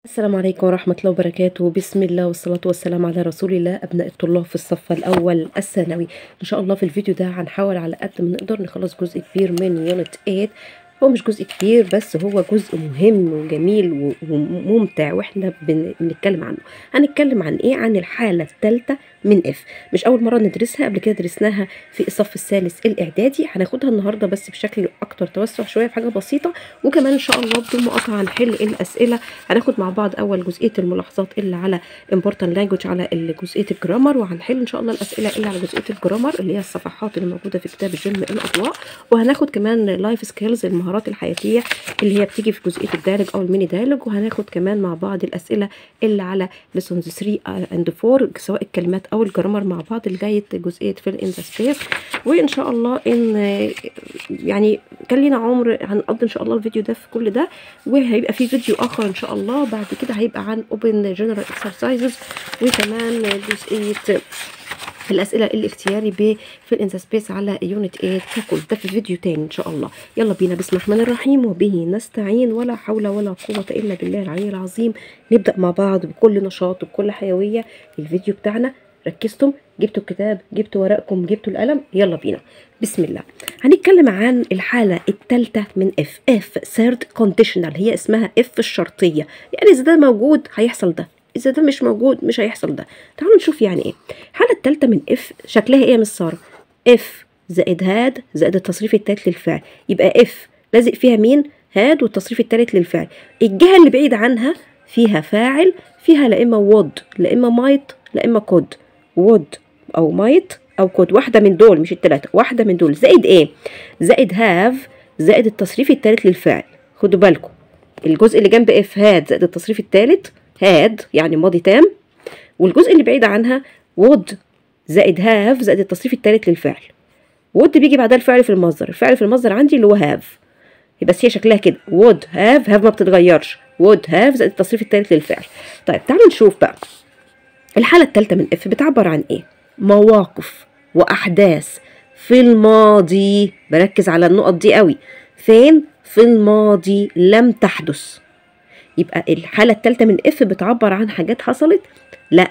السلام عليكم ورحمة الله وبركاته بسم الله والصلاة والسلام على رسول الله أبناء الطلاب في الصف الأول الثانوي إن شاء الله في الفيديو ده هنحاول على قد ما نقدر نخلص جزء كبير من يونت 8 هو مش جزء كبير بس هو جزء مهم وجميل و- وممتع واحنا بن- بنتكلم عنه هنتكلم عن ايه عن الحالة الثالثة من اف مش اول مرة ندرسها قبل كده درسناها في الصف الثالث الاعدادي هناخدها النهاردة بس بشكل اكتر توسع شوية في حاجة بسيطة وكمان ان شاء الله بدون مقاطعة هنحل الاسئلة هناخد مع بعض اول جزئية الملاحظات اللي على important language على جزئية الجرامر وهنحل ان شاء الله الاسئلة اللي على جزئية الجرامر اللي هي الصفحات اللي موجودة في كتاب الجيم الاضواء وهناخد كمان لايف سكيلز المهارات الحياتيه اللي هي بتيجي في جزئيه الدارج او الميني دايلوج وهناخد كمان مع بعض الاسئله اللي على ليسونز 3 اند 4 سواء الكلمات او الجرامر مع بعض لغايه جزئيه فيل ان ذا سبيس وان شاء الله ان يعني كان لينا عمر هنقضي ان شاء الله الفيديو ده في كل ده وهيبقى في فيديو اخر ان شاء الله بعد كده هيبقى عن اوبن جنرال اكسرسايزز وكمان جزئيه الاسئله الاختياري ب في الانسا سبيس على يونت 8 ككل ده في فيديو تاني ان شاء الله يلا بينا بسم الله الرحمن الرحيم وبه نستعين ولا حول ولا قوه الا بالله العلي العظيم نبدا مع بعض بكل نشاط وبكل حيويه الفيديو بتاعنا ركزتم جبتوا الكتاب جبتوا ورقكم جبتوا القلم يلا بينا بسم الله هنتكلم عن الحالة الثالثة من اف اف ثيرد كونديشنال هي اسمها اف الشرطية يعني اذا ده موجود هيحصل ده اذا ده مش موجود مش هيحصل ده تعالوا نشوف يعني ايه الحالة الثالثة من اف شكلها ايه يا مس سارة اف زائد هاد زائد التصريف الثالث للفعل يبقى اف لازق فيها مين هاد والتصريف الثالث للفعل الجهة اللي بعيد عنها فيها فاعل فيها لا اما وود لا اما مايت لا اما كود وود او مايت او كود واحده من دول مش الثلاثه واحده من دول زائد ايه زائد هاف زائد التصريف الثالث للفعل خدوا بالكم الجزء اللي جنب اف هاد زائد التصريف الثالث هاد يعني ماضي تام والجزء اللي بعيد عنها وود زائد هاف زائد التصريف الثالث للفعل وود بيجي بعدها الفعل في المصدر الفعل في المصدر عندي اللي هو هاف بس هي شكلها كده وود هاف هاف ما بتتغيرش وود هاف زائد التصريف الثالث للفعل طيب تعالوا نشوف بقى الحالة الثالثة من اف بتعبر عن ايه مواقف واحداث في الماضي بركز على النقط دي قوي فين في الماضي لم تحدث يبقى الحالة الثالثة من اف بتعبر عن حاجات حصلت لا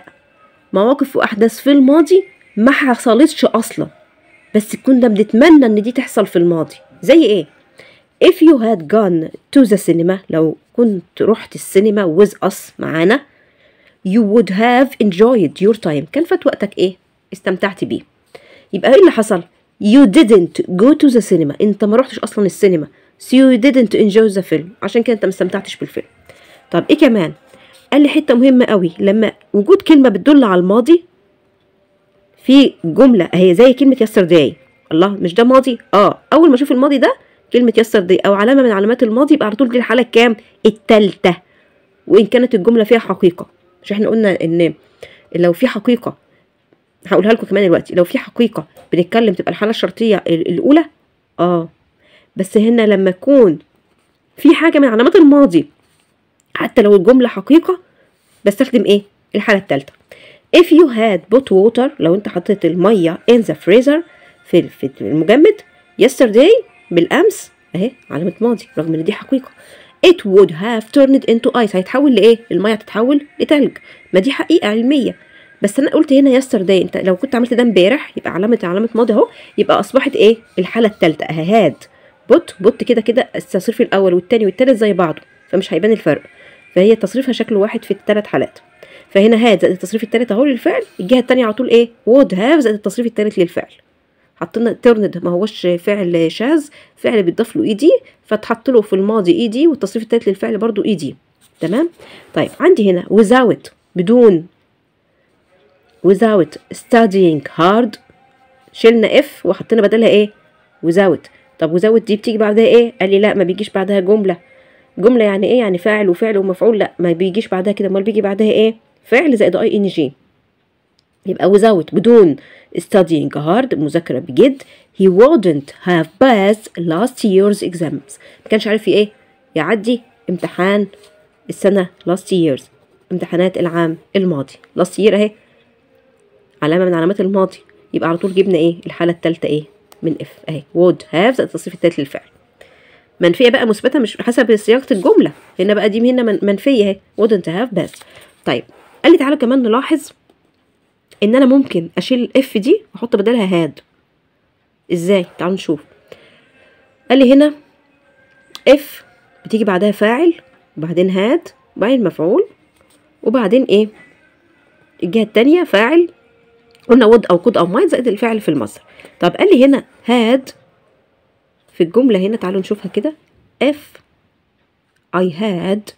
مواقف واحداث في الماضي ما حصلتش اصلا بس كنا بنتمنى ان دي تحصل في الماضي زي ايه if you had gone to the cinema لو كنت رحت السينما with us معانا you would have enjoyed your time كان فات وقتك ايه استمتعت بيه يبقى ايه اللي حصل you didn't go to the cinema انت ما رحتش اصلا السينما so you didn't enjoy the film عشان كده انت ما استمتعتش بالفيلم طب ايه كمان قال لي حته مهمه قوي لما وجود كلمه بتدل على الماضي في جمله هي زي كلمه yesterday الله مش ده ماضي اه اول ما اشوف الماضي ده كلمه yesterday او علامه من علامات الماضي يبقى على طول دي الحاله الكام التالتة وان كانت الجمله فيها حقيقه مش احنا قلنا ان لو في حقيقه هقولها لكم كمان دلوقتي لو في حقيقه بنتكلم تبقى الحاله الشرطيه ال- الاولى اه بس هنا لما يكون في حاجه من علامات الماضي حتى لو الجمله حقيقه بستخدم ايه الحاله الثالثه if you had put water لو انت حطيت الميه in the freezer في في المجمد yesterday بالامس اهي علامه ماضي رغم ان دي حقيقه it would have turned into ice هيتحول لايه الميه هتتحول لتلج ما دي حقيقه علميه بس انا قلت هنا yesterday انت لو كنت عملت ده امبارح يبقى علامه علامه ماضي اهو يبقى اصبحت ايه الحاله الثالثه اهي هاد بوت بوت كده كده التصريف الاول والثاني والثالث زي بعضه فمش هيبان الفرق فهي تصريفها شكل واحد في الثلاث حالات فهنا هاد زائد التصريف الثالث اهو للفعل الجهه الثانيه على طول ايه would have زائد التصريف الثالث للفعل حطينا ترند ما هوش فعل شاذ فعل بيتضاف له اي دي فتحط له في الماضي اي دي والتصريف الثالث للفعل برضو اي دي تمام طيب عندي هنا without بدون without studying hard شلنا اف وحطينا بدلها ايه without طب without دي بتيجي بعدها ايه قال لي لا ما بيجيش بعدها جمله جمله يعني ايه يعني فاعل وفعل ومفعول لا ما بيجيش بعدها كده امال بيجي بعدها ايه فعل زائد اي ان جي يبقى without بدون studying hard مذاكرة بجد he wouldn't have passed last year's exams ما كانش عارف ايه يعدي امتحان السنة last year's امتحانات العام الماضي last year اهي علامة من علامات الماضي يبقى على طول جبنا ايه الحالة التالتة ايه من اف اهي would have زائد التصريف التالت للفعل منفيه بقى مثبته مش حسب صياغه الجمله هنا بقى دي هنا من- منفيه اهي wouldn't have بس طيب قال لي تعالوا كمان نلاحظ ان انا ممكن اشيل اف دي واحط بدلها هاد ازاي تعالوا نشوف قال لي هنا اف بتيجي بعدها فاعل وبعدين هاد وبعدين مفعول وبعدين ايه الجهه التانية فاعل قلنا would او could او might زائد الفعل في المصدر طب قال لي هنا had في الجملة هنا تعالوا نشوفها كده if I had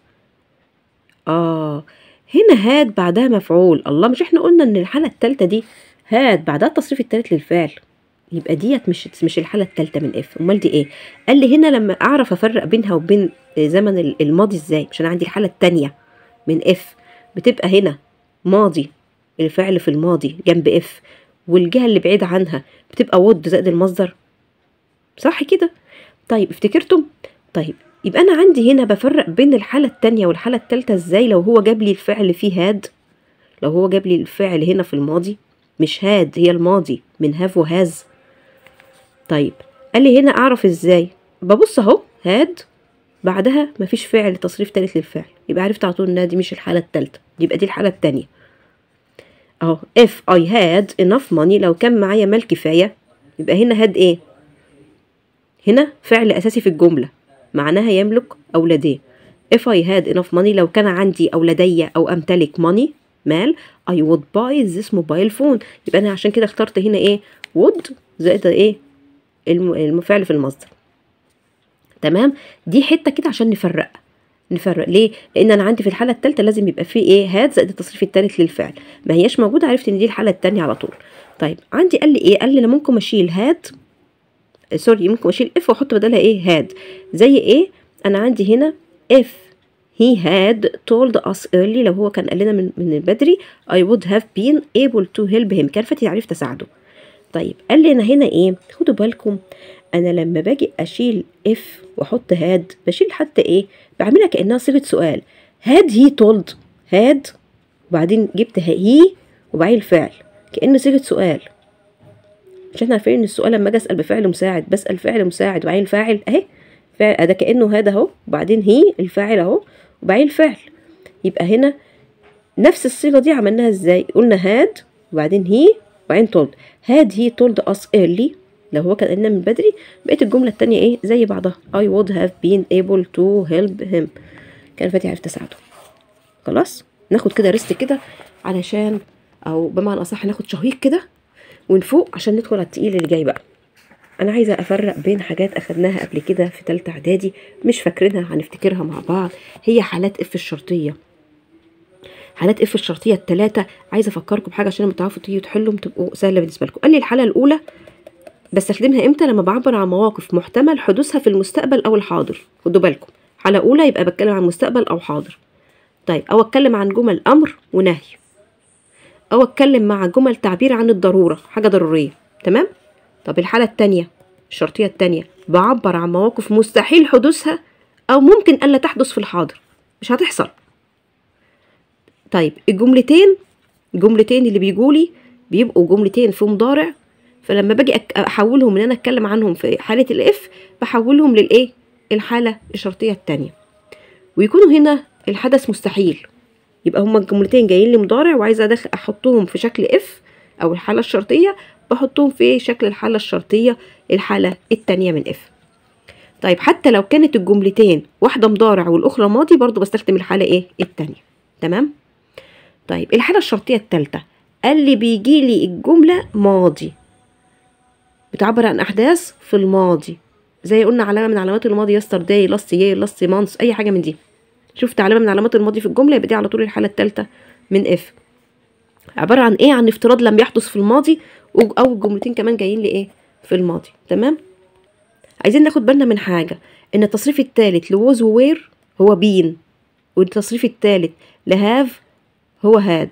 اه هنا had بعدها مفعول الله مش احنا قلنا ان الحالة التالتة دي had بعدها التصريف التالت للفعل يبقى ديت مش مش الحالة التالتة من اف امال دي ايه قال لي هنا لما اعرف افرق بينها وبين زمن ال- الماضي ازاي مش انا عندي الحالة التانية من اف بتبقى هنا ماضي الفعل في الماضي جنب اف والجهة اللي بعيدة عنها بتبقى would زائد المصدر صح كده طيب افتكرتم طيب يبقى انا عندي هنا بفرق بين الحالة التانية والحالة التالتة ازاي لو هو جاب لي الفعل فيه هاد لو هو جاب لي الفعل هنا في الماضي مش هاد هي الماضي من هاف وهاز طيب قال لي هنا اعرف ازاي ببص اهو هاد بعدها مفيش فعل تصريف تالت للفعل يبقى عرفت على طول انها دي مش الحالة التالتة يبقى دي الحالة التانية اهو if I had enough money لو كان معايا مال كفاية يبقى هنا had ايه هنا فعل اساسي في الجملة معناها يملك او لديه if I had enough money لو كان عندي او لدي او امتلك money مال I would buy this mobile phone يبقى انا عشان كده اخترت هنا ايه would زائد ايه الم- المفعل في المصدر تمام دي حته كده عشان نفرق نفرق ليه لان انا عندي في الحاله الثالثه لازم يبقى في ايه هاد زائد التصريف الثالث للفعل ما هياش موجوده عرفت ان دي الحاله الثانيه على طول طيب عندي قال لي ايه قال لي انا ممكن اشيل هاد آه، سوري ممكن اشيل اف واحط بدلها ايه هاد زي ايه انا عندي هنا if he had told us early لو هو كان قال لنا من من بدري I would have been able to help him كان فاتي عرفت اساعده طيب قال لي انا هنا ايه خدوا بالكم انا لما باجي اشيل اف واحط هاد بشيل حتى ايه بعملها كانها صيغه سؤال هاد هي تولد هاد وبعدين جبت هي وبعدين الفعل كأن صيغه سؤال مش احنا عارفين ان السؤال لما اجي اسال بفعل مساعد بسال فعل مساعد وبعدين الفاعل اهي فعل ده كانه هذا اهو وبعدين هي الفاعل اهو وبعدين الفعل يبقى هنا نفس الصيغه دي عملناها ازاي قلنا هاد وبعدين هي وبعدين told had he told us early لو هو كان قلنا من بدري بقيت الجمله التانية ايه زي بعضها I would have been able to help him كان فاتي عرفت اساعده خلاص ناخد كده ريست كده علشان او بمعنى اصح ناخد شهيق كده ونفوق عشان ندخل على التقيل اللي جاي بقى انا عايزه افرق بين حاجات اخدناها قبل كده في تالتة اعدادي مش فاكرينها هنفتكرها مع بعض هي حالات اف الشرطيه حالات اف الشرطيه الثلاثه عايزه افكركم بحاجه عشان لما تعرفوا تيجوا تحلوا تبقوا سهله بالنسبه لكم قال لي الحاله الاولى بستخدمها امتى لما بعبر عن مواقف محتمل حدوثها في المستقبل او الحاضر خدوا بالكم حاله اولى يبقى بتكلم عن مستقبل او حاضر طيب او اتكلم عن جمل امر ونهي او اتكلم مع جمل تعبير عن الضروره حاجه ضروريه تمام طب الحاله الثانيه الشرطيه الثانيه بعبر عن مواقف مستحيل حدوثها او ممكن الا تحدث في الحاضر مش هتحصل طيب الجملتين الجملتين اللي بيجولي بيبقوا جملتين في مضارع فلما باجي أك- احولهم ان انا اتكلم عنهم في حاله الاف بحولهم للايه الحاله الشرطيه الثانيه ويكونوا هنا الحدث مستحيل يبقى هما الجملتين جايين لي مضارع وعايزه أدخل احطهم في شكل اف او الحاله الشرطيه بحطهم في شكل الحاله الشرطيه الحاله الثانيه من اف طيب حتى لو كانت الجملتين واحده مضارع والاخرى ماضي برضو بستخدم الحاله ايه الثانيه تمام طيب الحاله الشرطيه الثالثه قال لي بيجي لي الجمله ماضي بتعبر عن احداث في الماضي زي قلنا علامه من علامات الماضي يسترداي لاست يير لاست مانث اي حاجه من دي شفت علامه من علامات الماضي في الجمله يبقى دي على طول الحاله الثالثه من اف عباره عن ايه عن افتراض لم يحدث في الماضي و- او الجملتين كمان جايين لي ايه في الماضي تمام عايزين ناخد بالنا من حاجه ان التصريف الثالث لوز ووير هو بين والتصريف الثالث لهاف هو هاد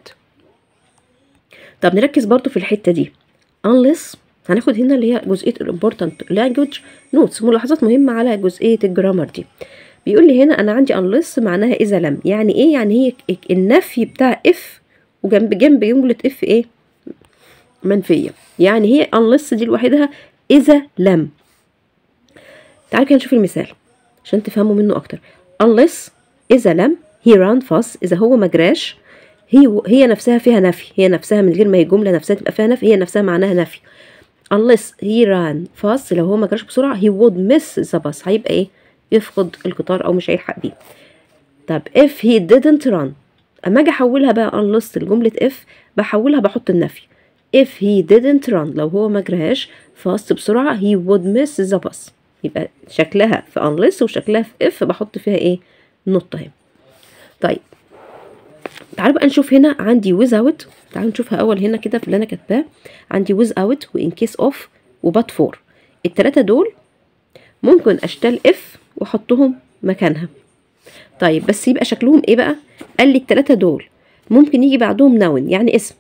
طب نركز برضو في الحته دي unless هناخد هنا اللي هي جزئيه الامبورتنت language notes ملاحظات مهمه على جزئيه الجرامر دي بيقول لي هنا انا عندي unless معناها اذا لم يعني ايه يعني هي النفي بتاع اف وجنب جنب جمله اف ايه منفيه يعني هي unless دي لوحدها اذا لم تعالوا كده نشوف المثال عشان تفهموا منه اكتر unless اذا لم he ran fast اذا هو ما جراش هي هي نفسها فيها نفي هي نفسها من غير ما هي جمله نفسها تبقى فيها نفي هي نفسها معناها نفي unless he ran fast لو هو ما جراش بسرعه he would miss the bus هيبقى ايه يفقد القطار او مش هيلحق بيه طب if he didn't run اما اجي احولها بقى unless لجمله if بحولها بحط النفي if he didn't run لو هو ما جراش fast بسرعه he would miss the bus يبقى شكلها في unless وشكلها في if بحط فيها ايه نقطه اهي طيب تعالوا بقى نشوف هنا عندي without تعالوا نشوفها اول هنا كده في اللي انا كاتباه عندي without و in case of و but for التلاتة دول ممكن اشتغل if واحطهم مكانها طيب بس يبقى شكلهم ايه بقى قال لي التلاتة دول ممكن يجي بعدهم noun يعني اسم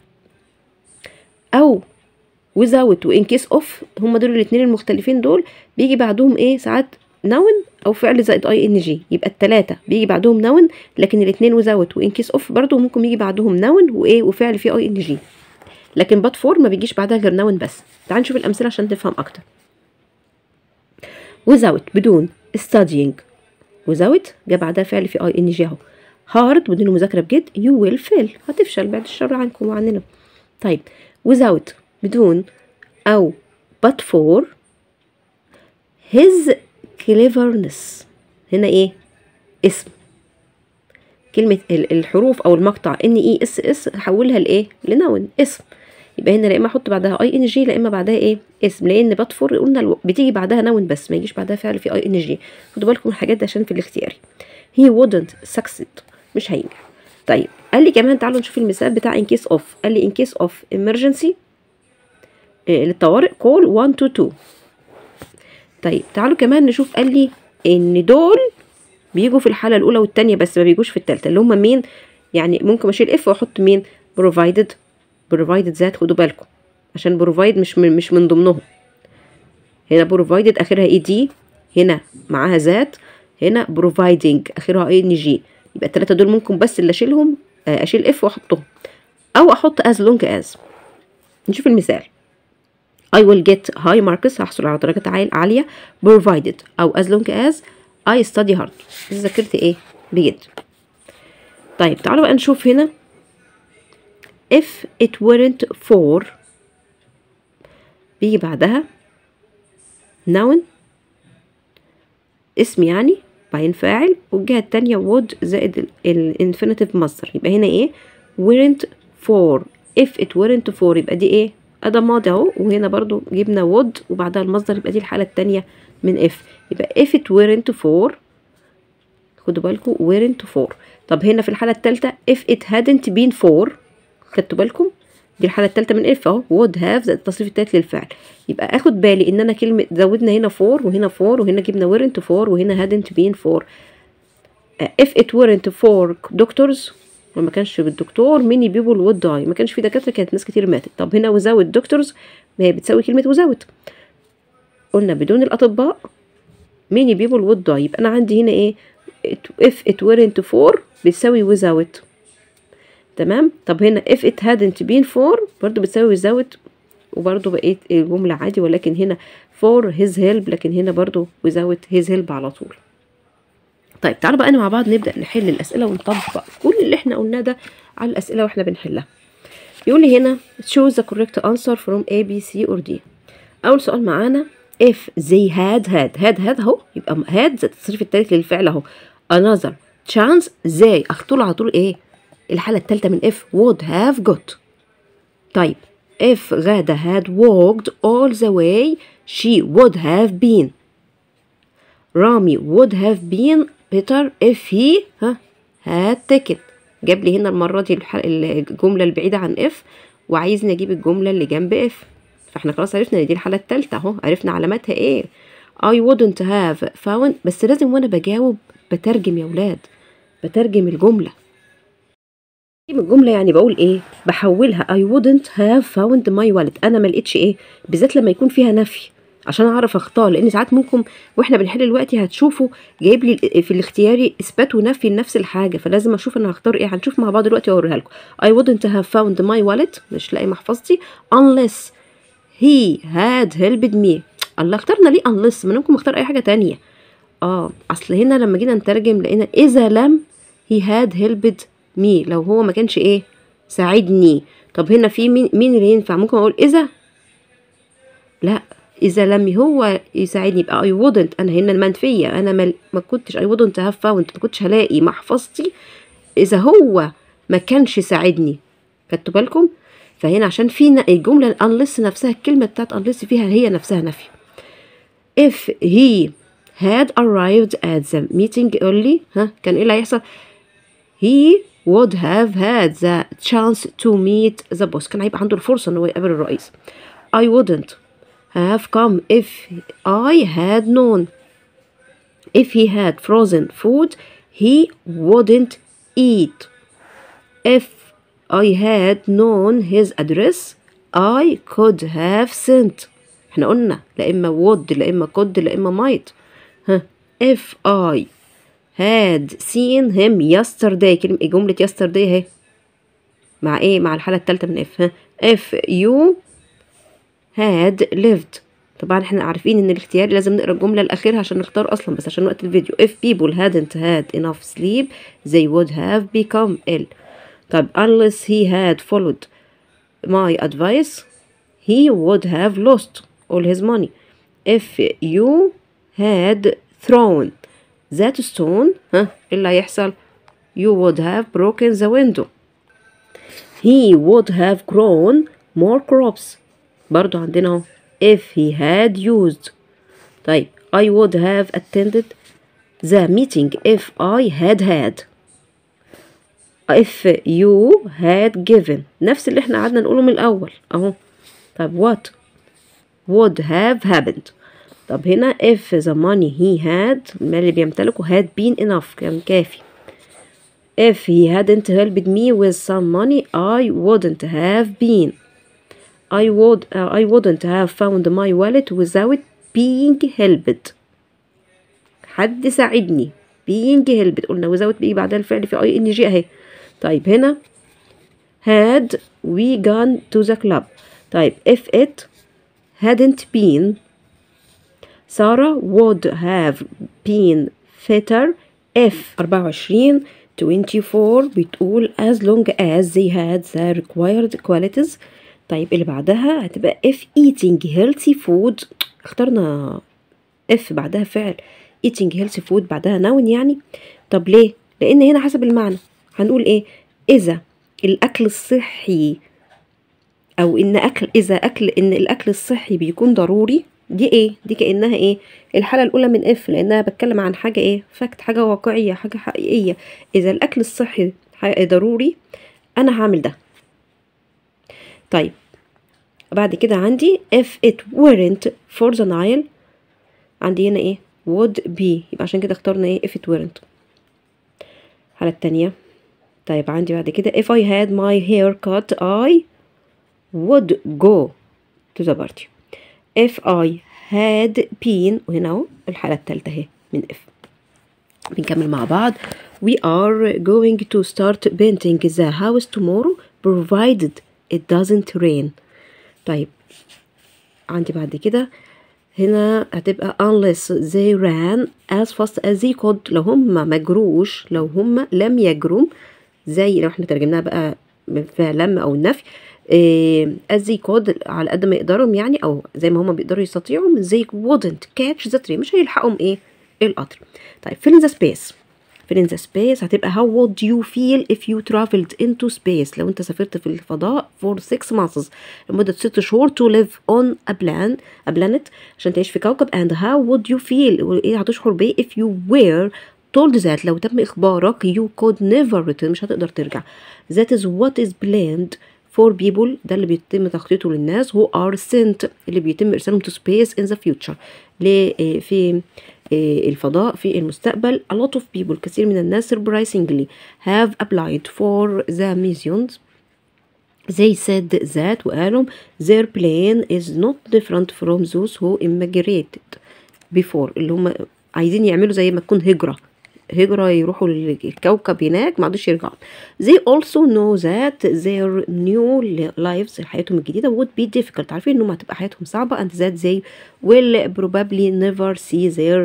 او without و in case of هما دول الاتنين المختلفين دول بيجي بعدهم ايه ساعات نون او فعل زائد اي ان جي يبقى التلاتة بيجي بعدهم نون لكن الاتنين وزاوت وان كيس اوف برضو ممكن يجي بعدهم نون وايه وفعل فيه اي ان جي لكن بات فور ما بيجيش بعدها غير نون بس تعال نشوف الامثله عشان تفهم اكتر without بدون studying without جه بعدها فعل فيه اي ان جي اهو hard بدون مذاكره بجد you will fail هتفشل بعد الشر عنكم وعننا طيب without بدون او but for his cleverness هنا ايه اسم كلمة الحروف او المقطع ان اي اس اس هحولها لايه لنون اسم يبقى هنا لا اما احط بعدها اي ان جي لا اما بعدها ايه اسم لان بطفر قلنا بتيجي بعدها نون بس ما يجيش بعدها فعل في اي ان جي خدوا بالكم من الحاجات دي عشان في الاختياري he wouldn't succeed مش هينجح طيب قال لي كمان تعالوا نشوف المثال بتاع in case of قال لي in case of emergency إيه للطوارئ call 122 طيب تعالوا كمان نشوف قال لي ان دول بيجوا في الحاله الاولى والثانيه بس ما بيجوش في الثالثه اللي هم مين يعني ممكن اشيل اف واحط مين provided provided ذات خدوا بالكم عشان provide مش من مش من ضمنهم هنا provided اخرها اي دي هنا معاها ذات هنا providing اخرها اي ان جي يبقى الثلاثه دول ممكن بس اللي اشيلهم اشيل اف واحطهم او احط as long as نشوف المثال I will get high marks هحصل على درجات عالية provided أو as long as I study hard إذا ذاكرت إيه بجد طيب تعالوا بقى نشوف هنا if it weren't for بيجي بعدها noun اسم يعني بعدين فاعل والجهة التانية would زائد الانفينيتيف مصدر يبقى هنا ايه weren't for if it weren't for يبقى دي ايه اداه ماضي اهو وهنا برضو جبنا would وبعدها المصدر يبقى دي الحالة التانية من if يبقى if it weren't for خدوا بالكم weren't for طب هنا في الحالة التالتة if it hadn't been for خدتوا بالكم دي الحالة التالتة من if اهو would have زائد التصريف التالت للفعل يبقى اخد بالي ان انا كلمة زودنا هنا for وهنا for وهنا جبنا weren't for وهنا hadn't been for if it weren't for doctors وما كانش بالدكتور many people would die ما كانش في دكاترة كانت ناس كتير ماتت طب هنا without doctors ما هي بتساوي كلمة without قلنا بدون الأطباء many people would die يبقى أنا عندي هنا إيه if it weren't for بتساوي without تمام طب هنا if it hadn't been for برضو بتساوي without وبرضو بقيت الجملة عادي ولكن هنا for his help لكن هنا برضو without his help على طول طيب تعالوا بقى مع بعض نبدأ نحل الأسئلة ونطبق كل اللي احنا قلناه ده على الأسئلة واحنا بنحلها يقول لي هنا choose the correct answer from A B C or D أول سؤال معانا if they had had had had اهو يبقى had زائد التصريف التالت للفعل اهو another chance they اختار على طول ايه الحالة التالتة من if would have got طيب if غادة had walked all the way she would have been رامي would have been better if he ها had taken جاب لي هنا المرة دي الجملة البعيدة عن if وعايزني اجيب الجملة اللي جنب if فاحنا خلاص عرفنا ان دي الحالة التالتة اهو عرفنا علاماتها ايه I wouldn't have found بس لازم وانا بجاوب بترجم يا ولاد بترجم الجملة الجملة يعني بقول ايه بحولها I wouldn't have found my wallet انا ما لقيتش ايه بالذات لما يكون فيها نفي عشان اعرف اختار لان ساعات ممكن واحنا بنحل دلوقتي هتشوفوا جايب لي في الاختياري اثبات ونفي لنفس الحاجه فلازم اشوف انا هختار ايه هنشوف مع بعض دلوقتي واوريها لكم I wouldn't have found my wallet مش لاقي محفظتي unless he had helped me الله اخترنا ليه unless ما ممكن اختار اي حاجه تانية اه اصل هنا لما جينا نترجم لقينا اذا لم he had helped me لو هو ما كانش ايه ساعدني طب هنا في مين مين اللي ينفع ممكن اقول اذا لا اذا لم هو يساعدني يبقى I wouldn't انا هنا المنفيه انا ما, ما كنتش I wouldn't have found ما كنتش هلاقي محفظتي اذا هو ما كانش ساعدني خدتوا بالكم فهنا عشان في ن- الجمله unless نفسها الكلمه بتاعت unless فيها هي نفسها نفي if he had arrived at the meeting early ها كان ايه اللي هيحصل he would have had the chance to meet the boss كان هيبقى عنده الفرصة انه يقابل الرئيس I wouldn't have come if I had known if he had frozen food he wouldn't eat if I had known his address I could have sent احنا قلنا لا اما would لا اما could لا اما might ها if I had seen him yesterday كلمة جملة yesterday اهي مع ايه مع الحالة التالتة من if ها if you had lived طبعا احنا عارفين ان الاختيار لازم نقرا الجملة الأخيرة عشان نختار أصلا بس عشان وقت الفيديو if people hadn't had enough sleep they would have become ill طب unless he had followed my advice he would have lost all his money if you had thrown that stone ها إيه اللي هيحصل you would have broken the window he would have grown more crops برضو عندنا اهو if he had used طيب I would have attended the meeting if I had had if you had given نفس اللي احنا قعدنا نقوله من الأول أهو طب what would have happened طب هنا if the money he had المال اللي بيمتلكه had been enough كان كافي if he hadn't helped me with some money I wouldn't have been I would uh, I wouldn't have found my wallet without being helped حد ساعدني being helped قلنا without بيجي بعدها الفعل في اي ان جي اهي طيب هنا had we gone to the club طيب if it hadn't been Sarah would have been fitter if 24 24 بتقول as long as they had the required qualities طيب اللي بعدها هتبقى if eating healthy food اخترنا if بعدها فعل eating healthy food بعدها noun يعني طب ليه؟ لأن هنا حسب المعنى هنقول ايه؟ إذا الأكل الصحي أو إن أكل إذا أكل إن الأكل الصحي بيكون ضروري دي ايه؟ دي كأنها ايه؟ الحالة الأولى من if لأنها بتكلم عن حاجة ايه؟ فاكت حاجة واقعية حاجة حقيقية إذا الأكل الصحي ح- ضروري أنا هعمل ده طيب بعد كده عندي if it weren't for the Nile عندي هنا ايه would be يبقى عشان كده اخترنا ايه if it weren't الحالة التانية طيب عندي بعد كده if I had my hair cut I would go to the party if I had been وهنا اهو الحالة التالتة اهي من if بنكمل مع بعض we are going to start painting the house tomorrow provided it doesn't rain طيب عندي بعد كده هنا هتبقى unless they ran as fast as they could لو هم ما جروش لو هم لم يجروا زي لو احنا ترجمناها بقى بفعل لم او النفي إيه as they could على قد ما يقدروا يعني او زي ما هم بيقدروا يستطيعوا they wouldn't catch the train مش هيلحقهم ايه القطر طيب fill in the space fill in the space هتبقى how would you feel if you traveled into space لو انت سافرت في الفضاء for six months لمدة ست شهور to live on a plan a planet عشان تعيش في كوكب and how would you feel وايه هتشعر بايه if you were told that لو تم اخبارك you could never return مش هتقدر ترجع that is what is planned for people ده اللي بيتم تخطيطه للناس who are sent اللي بيتم ارسالهم to space in the future ل في الفضاء في المستقبل a lot of people كثير من الناس surprisingly have applied for the missions they said that وقالوا their plane is not different from those who immigrated before اللي هم عايزين يعملوا زي ما تكون هجرة هجرة يروحوا للكوكب هناك ما عادوش يرجعوا they also know that their new lives حياتهم الجديدة would be difficult عارفين انهم هتبقى حياتهم صعبة and that they will probably never see their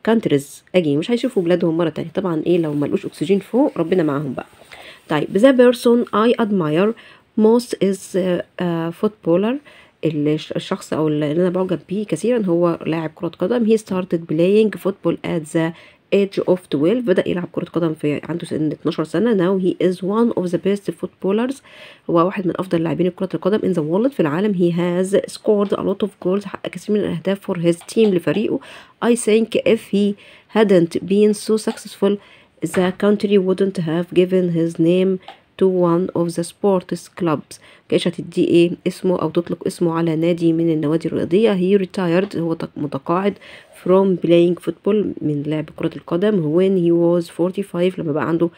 countries again مش هيشوفوا بلادهم مرة تانية طبعا ايه لو ملقوش اكسجين فوق ربنا معاهم بقى طيب the person I admire most is a, a footballer الش- الشخص او اللي انا بعجب بيه كثيرا هو لاعب كرة قدم he started playing football at the age of 12 بدأ يلعب كرة قدم في عنده سن 12 سنة now he is one of the best footballers هو واحد من أفضل لاعبين كرة القدم in the world في العالم he has scored a lot of goals حقق كثير من الأهداف for his team لفريقه I think if he hadn't been so successful the country wouldn't have given his name to one of the sports clubs كايش هتديه ايه اسمه او تطلق اسمه على نادي من النوادي الرياضية he retired هو تق- متقاعد from playing football من لعب كرة القدم when he was 45 لما بقى عنده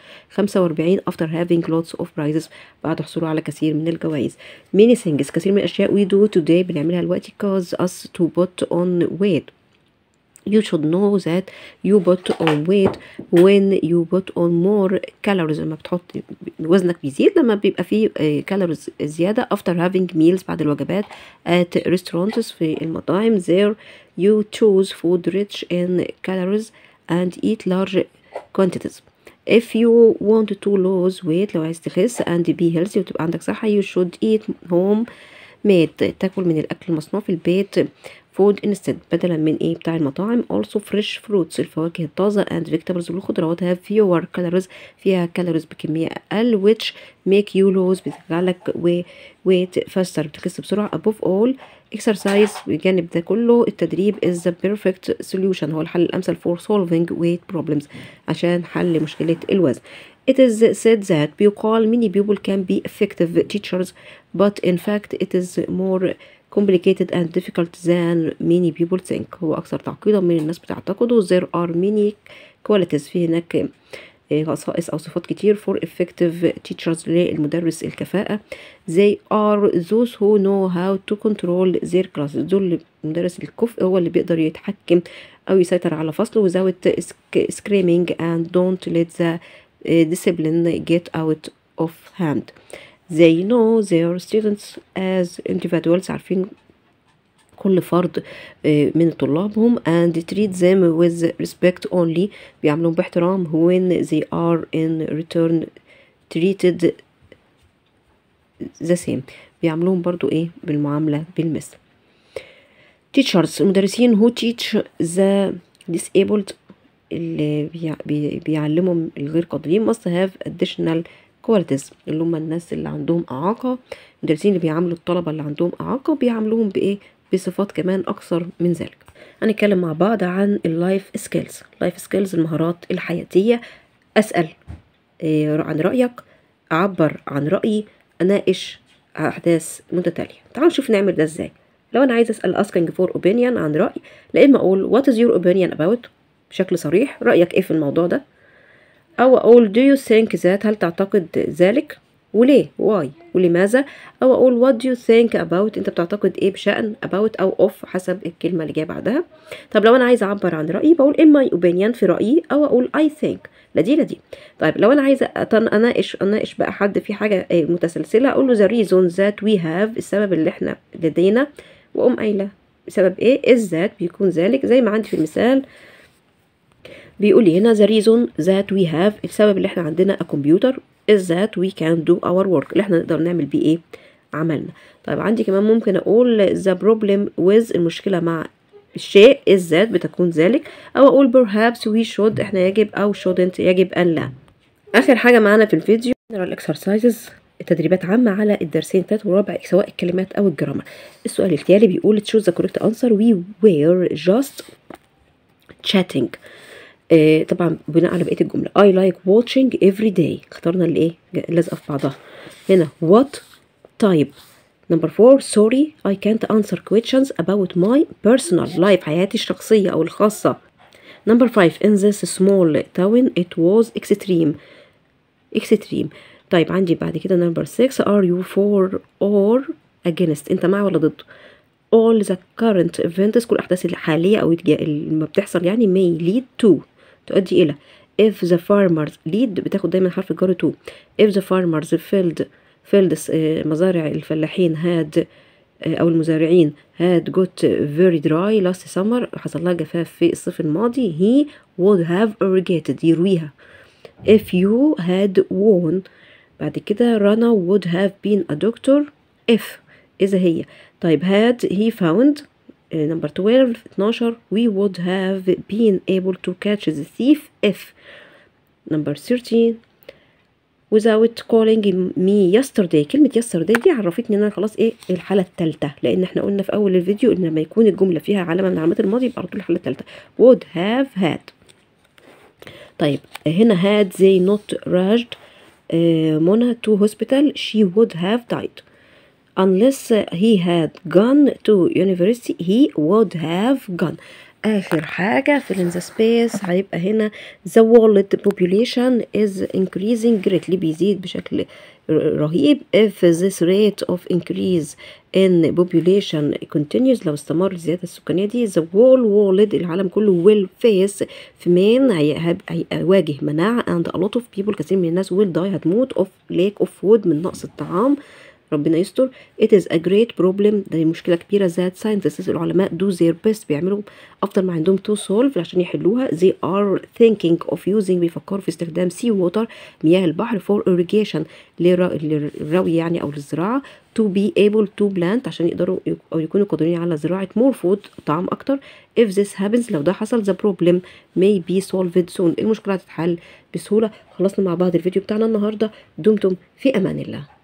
45 after having lots of prizes بعد حصوله على كثير من الجوائز many things كثير من الأشياء we do today بنعملها دلوقتي cause us to put on weight you should know that you put on weight when you put on more calories لما بتحط وزنك بيزيد لما بيبقى فيه كالوريز زيادة after having meals بعد الوجبات at restaurants في المطاعم there you choose food rich in calories and eat large quantities if you want to lose weight لو عايز تخس and be healthy وتبقى عندك صحة you should eat home made تاكل من الأكل المصنوع في البيت food instead بدلا من ايه بتاع المطاعم also fresh fruits الفواكه الطازة and vegetables والخضروات have fewer calories فيها calories بكمية أقل which make you lose بتجعلك و weight faster بتخس بسرعة above all exercise بجانب ده كله التدريب is the perfect solution هو الحل الأمثل for solving weight problems عشان حل مشكلة الوزن It is said that بيقال many people can be effective teachers but in fact it is more complicated and difficult than many people think هو أكثر تعقيدا من الناس بتعتقده there are many qualities في هناك آه، خصائص أو صفات كتير for effective teachers للمدرس الكفاءة they are those who know how to control their classes دول المدرس الكفء هو اللي بيقدر يتحكم أو يسيطر على فصله without sc- screaming and don't let the uh, discipline get out of hand they know their students as individuals عارفين كل فرد آه، من طلابهم and treat them with respect only بيعاملوهم باحترام when they are in return treated the same بيعاملوهم برضو ايه بالمعاملة بالمثل teachers المدرسين who teach the disabled اللي بيع- بي- بيعلموا الغير قادرين must have additional qualities اللي هم الناس اللي عندهم إعاقة المدرسين اللي بيعاملوا الطلبة اللي عندهم إعاقة بيعاملوهم بإيه بصفات كمان أكثر من ذلك هنتكلم مع بعض عن اللايف سكيلز لايف سكيلز المهارات الحياتية أسأل إيه عن رأيك أعبر عن رأيي أناقش أحداث متتالية تعالوا نشوف نعمل ده إزاي لو أنا عايز أسأل asking for opinion عن رأي لا إما أقول what is your opinion about بشكل صريح رأيك إيه في الموضوع ده أو أقول do you think that هل تعتقد ذلك وليه why ولماذا أو أقول what do you think about أنت بتعتقد إيه بشأن about أو of حسب الكلمة اللي جاية بعدها طب لو أنا عايزة أعبر عن رأيي بقول in my opinion في رأيي أو أقول I think لا دي لا دي طيب لو أنا عايزة أتن- أناقش أناقش بقى حد في حاجة آه، متسلسلة أقول له the reason that we have السبب اللي إحنا لدينا وأقوم قايلة بسبب إيه is that بيكون ذلك زي ما عندي في المثال بيقول لي هنا the reason that we have السبب اللي احنا عندنا a computer is that we can do our work اللي احنا نقدر نعمل بيه ايه عملنا طيب عندي كمان ممكن اقول the problem with المشكلة مع الشيء is that بتكون ذلك او اقول perhaps we should احنا يجب او shouldn't يجب ان لا اخر حاجة معانا في الفيديو general exercises تدريبات عامة على الدرسين التالت والرابع سواء الكلمات أو الجرامر السؤال التالي بيقول choose the correct answer we were just chatting آه طبعا بناء على بقيه الجمله I like watching every day اخترنا الايه لازقه في بعضها هنا what type number four sorry I can't answer questions about my personal life حياتي الشخصيه او الخاصه number five in this small town it was extreme extreme طيب عندي بعد كده number six are you for or against انت مع ولا ضد all the current events كل الأحداث الحالية أو الج- اللي بتحصل يعني may lead to تؤدي إلى if the farmers lead بتاخد دايما حرف الجر to if the farmers field fields آه، مزارع الفلاحين had أو المزارعين had got very dry last summer حصل لها جفاف في الصيف الماضي he would have irrigated يرويها if you had won بعد كده Rana would have been a doctor if إذا هي طيب had he found number 12 12 we would have been able to catch the thief if number 13 without calling me yesterday كلمة yesterday دي عرفتني ان انا خلاص ايه الحالة التالتة لان احنا قلنا في اول الفيديو ان لما يكون الجملة فيها علامة من علامات الماضي يبقى على طول الحالة التالتة would have had طيب هنا had they not rushed uh, Mona to hospital she would have died unless he had gone to university he would have gone آخر حاجة في in the space هيبقى هنا the world population is increasing greatly بيزيد بشكل رهيب if this rate of increase in population continues لو استمر الزيادة السكانية دي the whole world العالم كله will face فيمين هيواجه مناعة and a lot of people كثير من الناس will die هتموت of lack of food من نقص الطعام ربنا يستر it is a great problem ده مشكلة كبيرة that scientists العلماء do their best بيعملوا أفضل ما عندهم to solve عشان يحلوها they are thinking of using بيفكروا في استخدام sea water مياه البحر for irrigation للروي يعني أو للزراعة to be able to plant عشان يقدروا أو يكونوا قادرين على زراعة more food طعام أكتر if this happens لو ده حصل the problem may be solved soon المشكلة هتتحل بسهولة خلصنا مع بعض الفيديو بتاعنا النهاردة دمتم في أمان الله